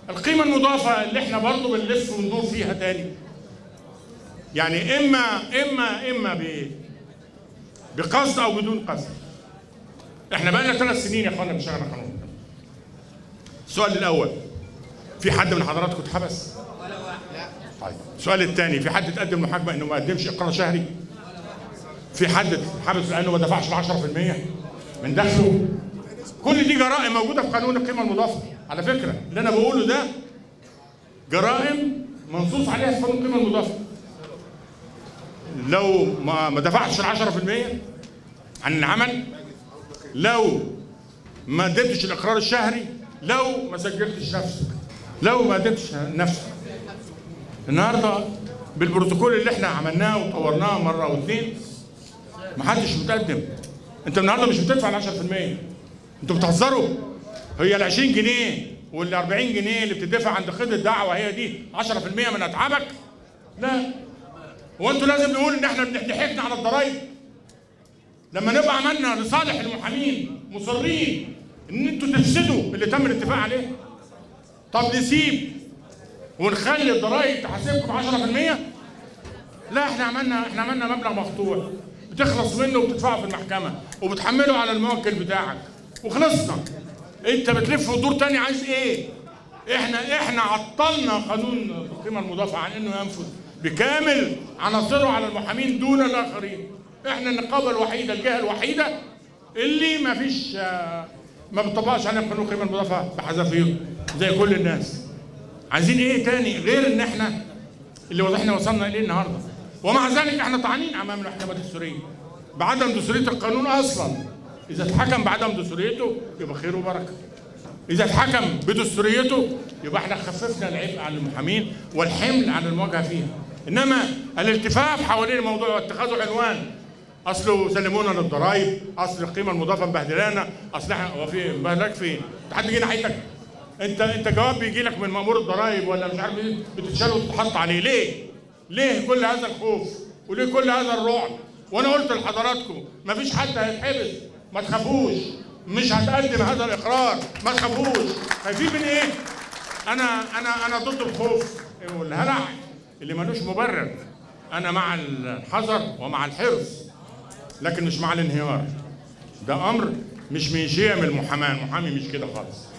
القيمة المضافة اللي احنا برضه بنلف وندور فيها تاني يعني اما اما اما ب بقصد او بدون قصد احنا بقى لنا ثلاث سنين يا اخوانا بنشتغل على قانون السؤال الاول في حد من حضراتكم اتحبس؟ طيب السؤال الثاني في حد اتقدم محاكمه انه ما قدمش اقرار شهري؟ في حد اتحبس لانه ما دفعش ال 10% من دخله؟ كل دي جرائم موجوده في قانون القيمه المضافه على فكره اللي انا بقوله ده جرائم منصوص عليها في قانون القيمه المضافه لو ما ما دفعتش ال 10% عن العمل لو ما قدمتش الاقرار الشهري لو ما سجلتش نفسك لو ما قدمتش نفسك النهارده بالبروتوكول اللي احنا عملناه وطورناه مره او اثنين ما حدش متقدم انت النهارده مش بتدفع ال 10% انتوا بتهزروا هي ال 20 جنيه وال 40 جنيه اللي بتدفع عند خد الدعوه هي دي 10% من اتعابك لا هو انتوا لازم نقول ان احنا ضحكنا على الضرايب لما نبقى عملنا لصالح المحامين مصرين ان انتوا تفسدوا اللي تم الاتفاق عليه طب نسيب ونخلي الضرايب تحاسبكم 10% لا احنا عملنا احنا عملنا مبلغ مفتوح بتخلص منه وبتدفعه في المحكمه وبتحمله على الموكل بتاعك وخلصنا انت بتلف وتدور تاني عايز ايه؟ احنا احنا عطلنا قانون القيمه المضافه عن انه ينفذ بكامل عناصره على المحامين دون الاخرين احنا النقابه الوحيده الجهه الوحيده اللي ما فيش آه، ما بتطبقش عليها قانون القيمه المضافه بحذافيره زي كل الناس عايزين ايه تاني غير ان احنا اللي واضحنا وصلنا اليه النهارده ومع ذلك احنا طعنين امام المحكمه الدستوريه بعدم دستوريه القانون اصلا اذا اتحكم بعدم دستوريته يبقى خير وبركه اذا اتحكم بدستوريته يبقى احنا خففنا العبء عن المحامين والحمل عن المواجهه فيها انما الالتفاف حوالين الموضوع واتخاذه عنوان اصله سلمونا للضرايب اصل القيمه المضافه مبهدلانا اصل احنا هو في مبهدلك فين؟ حد جه ناحيتك انت انت جواب بيجي لك من مامور الضرايب ولا مش عارف ايه بتتشال وتتحط عليه ليه؟ ليه كل هذا الخوف؟ وليه كل هذا الرعب؟ وانا قلت لحضراتكم مفيش حد هيتحبس ما تخافوش مش هتقدم هذا الاقرار ما تخافوش خايفين من ايه؟ انا انا انا ضد الخوف والهلع اللي ملوش مبرر انا مع الحذر ومع الحرص لكن مش مع الانهيار ده امر مش من شيم المحاماه المحامي مش كده خالص